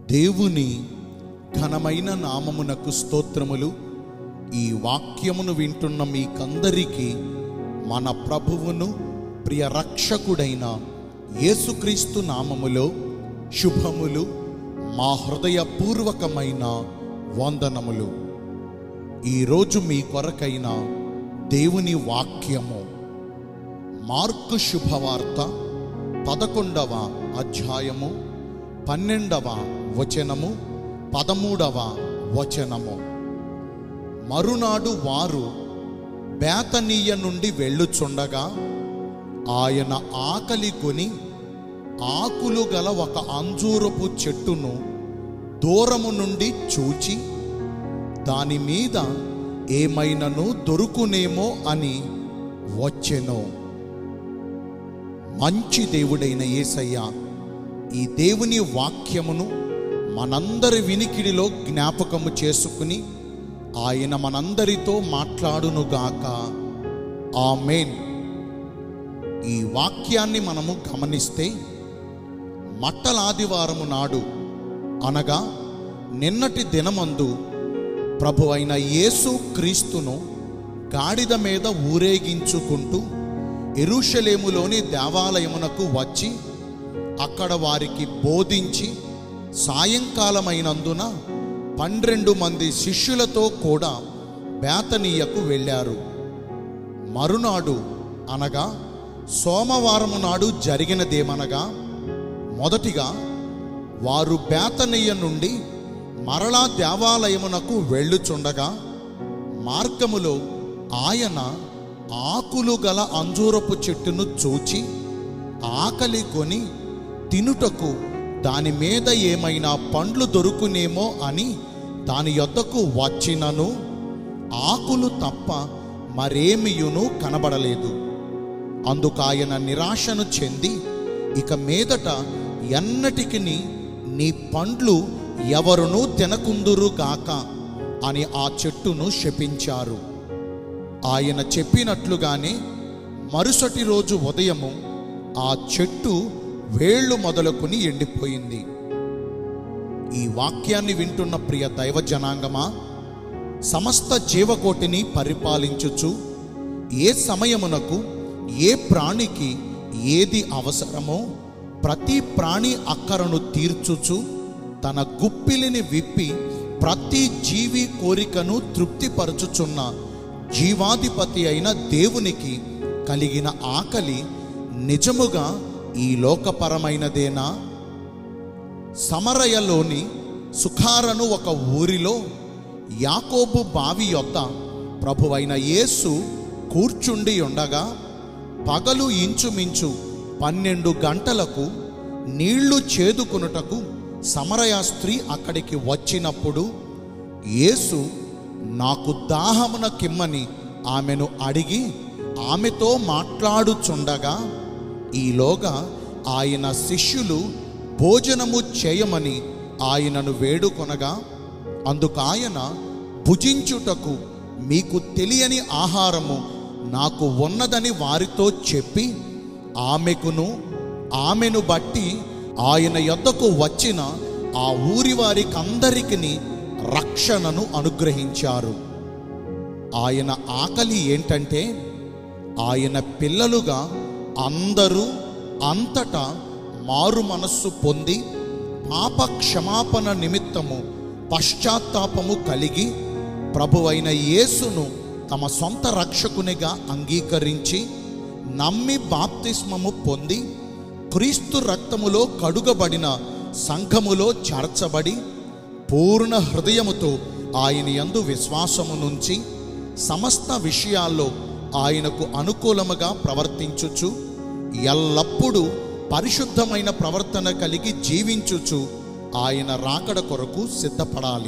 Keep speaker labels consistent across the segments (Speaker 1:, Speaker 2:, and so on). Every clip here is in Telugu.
Speaker 1: దేవుని ఘనమైన నామమునకు స్తోత్రములు ఈ వాక్యమును వింటున్న మీకందరికీ మన ప్రభువును ప్రియ రక్షకుడైన యేసుక్రీస్తు నామములో శుభములు మా హృదయపూర్వకమైన వందనములు ఈరోజు మీ కొరకైన దేవుని వాక్యము మార్కు శుభవార్త పదకొండవ అధ్యాయము పన్నెండవ వచనము పదమూడవ వచనము మరునాడు వారు బేతనీయ నుండి వెళ్ళుచుండగా ఆయన ఆకలి కొని ఆకులు గల ఒక అంజూరపు చెట్టును దూరము నుండి చూచి దాని మీద ఏమైనను దొరుకునేమో అని వచ్చెను మంచి దేవుడైన యేసయ్య ఈ దేవుని వాక్యమును మనందరి వినికిడిలో జ్ఞాపకము చేసుకుని ఆయన మనందరితో మాట్లాడునుగాక ఆమెన్ ఈ వాక్యాన్ని మనము గమనిస్తే మట్టలాదివారము నాడు అనగా నిన్నటి దినమందు ప్రభు అయిన యేసు క్రీస్తును గాడిద మీద ఊరేగించుకుంటూ ఎరుషలేములోని దేవాలయమునకు వచ్చి అక్కడ వారికి బోధించి సాయంకాలమైనందున పన్నెండు మంది శిష్యులతో కూడా బేతనీయకు వెళ్ళారు మరునాడు అనగా సోమవారము నాడు జరిగినదేమనగా మొదటిగా వారు బేతనీయ నుండి మరలా దేవాలయమునకు వెళ్ళుచుండగా మార్గములో ఆయన ఆకులు గల అంజూరపు చెట్టును చూచి ఆకలి కొని తినుటకు దాని మీద ఏమైనా పండ్లు దొరుకునేమో అని దాని యొద్దకు వచ్చినను ఆకులు తప్ప మరేమియును కనబడలేదు అందుకాయన నిరాశను చెంది ఇక మీదట ఎన్నటికి నీ పండ్లు ఎవరునూ తినకుందురుగాక అని ఆ చెట్టును శపించారు ఆయన చెప్పినట్లుగానే మరుసటి రోజు ఉదయము ఆ చెట్టు వేళ్ళు మొదలుకొని ఎండిపోయింది ఈ వాక్యాన్ని వింటున్న ప్రియ దైవ జనాంగమా సమస్త జీవకోటిని పరిపాలించుచు ఏ సమయమునకు ఏ ప్రాణికి ఏది అవసరమో ప్రతి ప్రాణి అక్కరను తీర్చుచు తన గుప్పిలిని విప్పి ప్రతి జీవి కోరికను తృప్తిపరచుచున్న జీవాధిపతి అయిన దేవునికి కలిగిన ఆకలి నిజముగా ఈ లోకపరమైనదేనా సమరయలోని సుఖారను ఒక ఊరిలో యాకోబు బావి యొద్ద ప్రభువైన యేసు కూర్చుండి ఉండగా పగలు ఇంచుమించు పన్నెండు గంటలకు నీళ్లు చేదుకునుటకు సమరయ స్త్రీ అక్కడికి వచ్చినప్పుడు యేసు నాకు దాహమున కిమ్మని ఆమెను అడిగి ఆమెతో మాట్లాడుచుండగా ఈలోగా ఆయన శిష్యులు భోజనము చేయమని ఆయనను వేడుకొనగా అందుకాయన భుజించుటకు మీకు తెలియని ఆహారము నాకు ఉన్నదని వారితో చెప్పి ఆమెకును ఆమెను బట్టి ఆయన యొద్దకు వచ్చిన ఆ ఊరి వారికందరికి రక్షణను అనుగ్రహించారు ఆయన ఆకలి ఏంటంటే ఆయన పిల్లలుగా అందరూ అంతటా మారు మనస్సు పొంది పాప క్షమాపణ నిమిత్తము పశ్చాత్తాపము కలిగి ప్రభువైన యేసును తమ సొంత రక్షకునిగా అంగీకరించి నమ్మి బాప్తిస్మము పొంది క్రీస్తు రక్తములో కడుగబడిన సంఘములో చేర్చబడి పూర్ణ హృదయముతో ఆయన యందు విశ్వాసము నుంచి సమస్త విషయాల్లో ఆయనకు అనుకూలముగా ప్రవర్తించుచు ఎల్లప్పుడూ పరిశుద్ధమైన ప్రవర్తన కలిగి జీవించుచు ఆయన రాకడ కొరకు సిద్ధపడాలి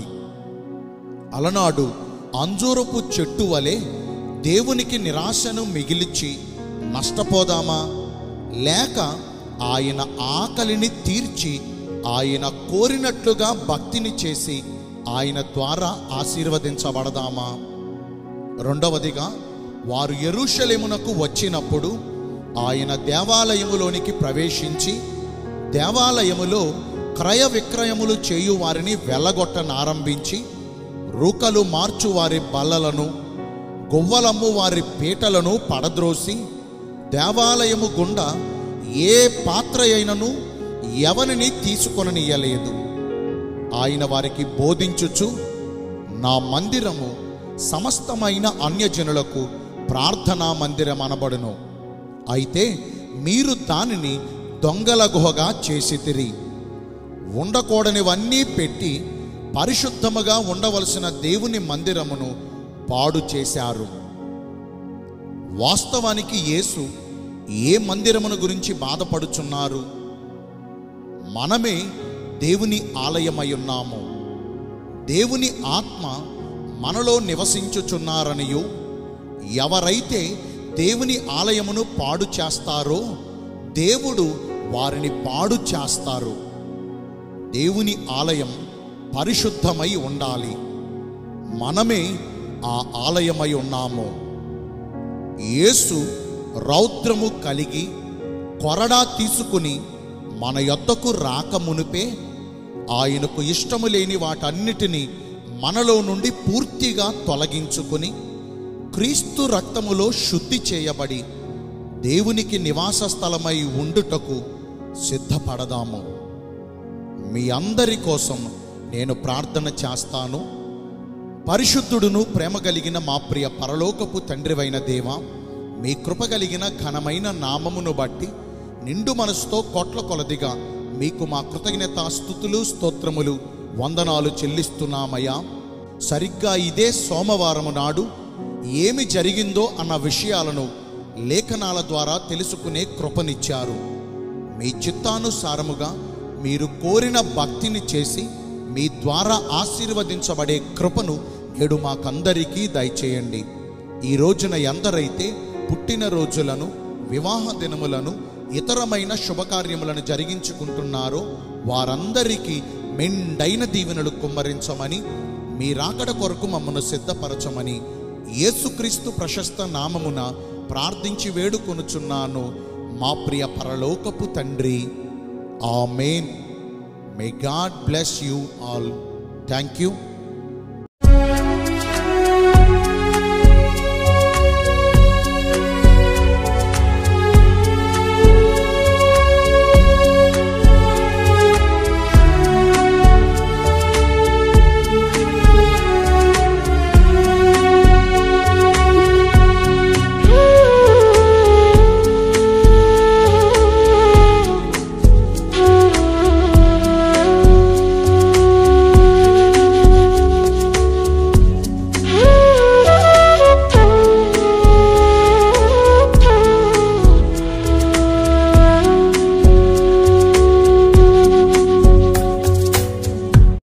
Speaker 1: అలనాడు అంజూరపు చెట్టు వలె దేవునికి నిరాశను మిగిలిచి నష్టపోదామా లేక ఆయన ఆకలిని తీర్చి ఆయన కోరినట్లుగా భక్తిని చేసి ఆయన ద్వారా ఆశీర్వదించబడదామా రెండవదిగా వారు ఎరుషలేమునకు వచ్చినప్పుడు ఆయన దేవాలయములోనికి ప్రవేశించి దేవాలయములో క్రయ విక్రయములు చేయు వారిని వెళ్ళగొట్టనారంభించి రూకలు మార్చు వారి బల్లలను గువ్వలమ్ము వారి పీటలను పడద్రోసి దేవాలయము గుండా ఏ పాత్ర అయినను ఎవరిని తీసుకొననీయలేదు ఆయన వారికి బోధించుచు నా మందిరము సమస్తమైన అన్యజనులకు ప్రార్థనా మందిరం అనబడును అయితే మీరు దానిని దొంగల గుహగా చేసితిరి ఉండకూడనివన్నీ పెట్టి పరిశుద్ధముగా ఉండవలసిన దేవుని మందిరమును పాడు చేశారు వాస్తవానికి యేసు ఏ మందిరమును గురించి బాధపడుచున్నారు మనమే దేవుని ఆలయమై ఉన్నాము దేవుని ఆత్మ మనలో నివసించుచున్నారనియు ఎవరైతే దేవుని ఆలయమును పాడు చేస్తారో దేవుడు వారిని పాడు చేస్తారు దేవుని ఆలయం పరిశుద్ధమై ఉండాలి మనమే ఆ ఆలయమై ఉన్నాము యేసు రౌద్రము కలిగి కొరడా తీసుకుని మన యొద్దకు రాకమునుపే ఆయనకు ఇష్టము లేని వాటన్నిటినీ మనలో నుండి పూర్తిగా తొలగించుకుని క్రీస్తు రక్తములో శుద్ధి చేయబడి దేవునికి నివాస స్థలమై ఉండుటకు సిద్ధపడదాము మీ అందరి కోసం నేను ప్రార్థన చేస్తాను పరిశుద్ధుడును ప్రేమ కలిగిన మా ప్రియ పరలోకపు తండ్రివైన దేవ మీ కృప కలిగిన ఘనమైన నామమును బట్టి నిండు మనసుతో కోట్ల కొలదిగా మీకు మా కృతజ్ఞత స్థుతులు స్తోత్రములు వందనాలు చెల్లిస్తున్నామయ్యా సరిగ్గా ఇదే సోమవారము నాడు ఏమి జరిగిందో అన్న విషయాలను లేఖనాల ద్వారా తెలుసుకునే కృపనిచ్చారు మీ చిత్తానుసారముగా మీరు కోరిన భక్తిని చేసి మీ ద్వారా ఆశీర్వదించబడే కృపను నేడు మాకందరికీ దయచేయండి ఈ రోజున ఎందరైతే పుట్టినరోజులను వివాహ దినములను ఇతరమైన శుభకార్యములను జరిగించుకుంటున్నారో వారందరికీ మెండైన దీవెనలు కుమ్మరించమని మీ రాకడ కొరకు మమ్మను సిద్ధపరచమని యేసుక్రీస్తు ప్రశస్త నామమున ప్రార్థించి వేడుకొనుచున్నాను మా ప్రియ పరలోకపు తండ్రి amen may God bless you all thank you